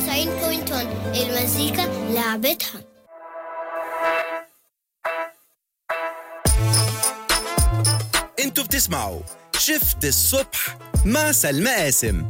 92.1 المزيكا لعبتها انتوا بتسمعوا شفت الصبح مع سلمى قاسم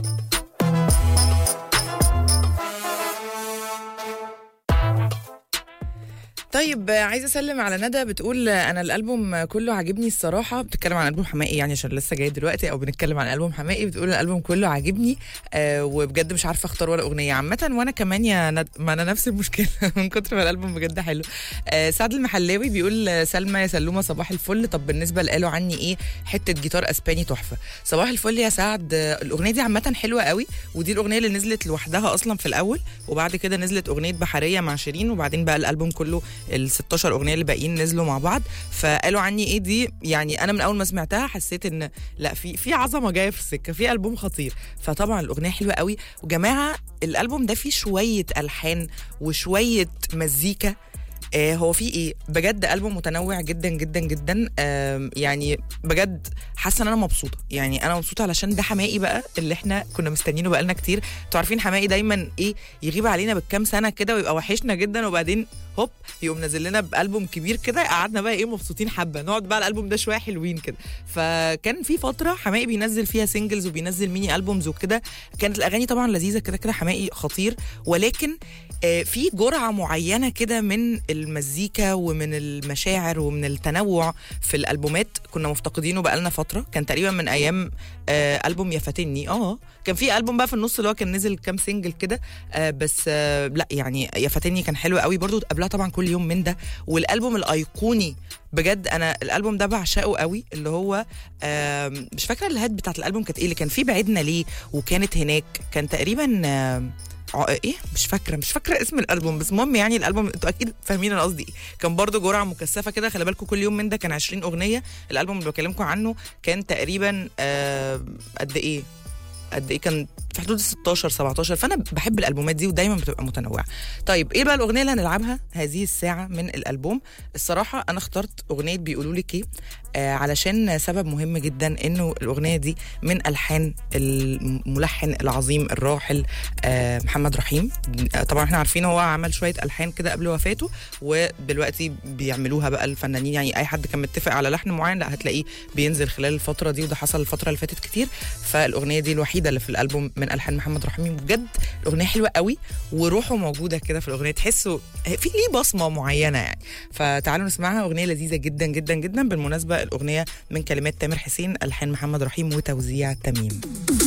طيب آه، عايزه اسلم على ندى بتقول آه، انا الالبوم كله عاجبني الصراحه بتتكلم عن البوم حماقي يعني عشان لسه جاي دلوقتي او بنتكلم عن البوم حماقي بتقول الالبوم كله عاجبني آه وبجد مش عارفه اختار ولا اغنيه عامه وانا كمان يا ند... ما انا نفس المشكله من كتر ما الالبوم بجد حلو آه سعد المحلاوي بيقول آه، سلمى يا سلومه صباح الفل طب بالنسبه لقالوا عني ايه حته جيتار اسباني تحفه صباح الفل يا سعد آه، الاغنيه دي عامه حلوه قوي ودي الاغنيه اللي نزلت لوحدها اصلا في الاول وبعد كده نزلت اغنيه بحريه مع شيرين وبعدين بقى الالبوم كله ال 16 اغنيه اللي باقيين نزلوا مع بعض فقالوا عني ايه دي يعني انا من اول ما سمعتها حسيت ان لا في في عظمه جايه في السكه في البوم خطير فطبعا الاغنيه حلوه قوي وجماعه الالبوم ده فيه شويه الحان وشويه مزيكا آه هو في ايه بجد البوم متنوع جدا جدا جدا آم، يعني بجد حاسه ان انا مبسوطه يعني انا مبسوطه علشان ده حماقي بقى اللي احنا كنا مستنيينه بقالنا كتير انتوا عارفين حماقي دايما ايه يغيب علينا بالكام سنه كده ويبقى وحشنا جدا وبعدين هوب يقوم نازل لنا بالبوم كبير كده قعدنا بقى ايه مبسوطين حبه نقعد بقى الالبوم ده شويه حلوين كده فكان في فتره حماقي بينزل فيها سingles وبينزل ميني البومز وكده كانت الاغاني طبعا لذيذه كده كده حماقي خطير ولكن آه، في جرعه معينه كده من المزيكا ومن المشاعر ومن التنوع في الالبومات كنا مفتقدينه بقالنا فتره كان تقريبا من ايام آه البوم يا فاتني اه كان في البوم بقى في النص اللي هو كان نزل كام سنجل كده آه بس آه لا يعني يا فاتني كان حلو قوي برضو قبلها طبعا كل يوم من ده والالبوم الايقوني بجد انا الالبوم ده بعشقه قوي اللي هو آه مش فاكره الهات بتاعت الالبوم كانت ايه اللي كان فيه بعدنا ليه وكانت هناك كان تقريبا آه ع- ايه مش فاكره مش فاكره اسم الالبوم بس المهم يعني الالبوم انتوا اكيد فاهمين انا قصدي ايه كان برضو جرعه مكثفه كده خلي بالكم كل يوم من ده كان 20 اغنيه الالبوم اللي بكلمكم عنه كان تقريبا آه قد ايه قد ايه كان في حدود 16 17 فانا بحب الالبومات دي ودايما بتبقى متنوعه طيب ايه بقى الاغنيه اللي هنلعبها هذه الساعه من الالبوم الصراحه انا اخترت اغنيه بيقولوا لك ايه آه علشان سبب مهم جدا انه الاغنيه دي من الحان الملحن العظيم الراحل آه محمد رحيم آه طبعا احنا عارفين هو عمل شويه الحان كده قبل وفاته ودلوقتي بيعملوها بقى الفنانين يعني اي حد كان متفق على لحن معين لا هتلاقيه بينزل خلال الفتره دي وده حصل الفتره اللي فاتت كتير فالاغنيه دي الوحيده اللي في الالبوم من الحان محمد رحيم بجد الاغنيه حلوه قوي وروحه موجوده كده في الاغنيه تحسوا في ليه بصمه معينه يعني فتعالوا نسمعها اغنيه لذيذه جدا جدا جدا بالمناسبه الاغنيه من كلمات تامر حسين الحان محمد رحيم وتوزيع تميم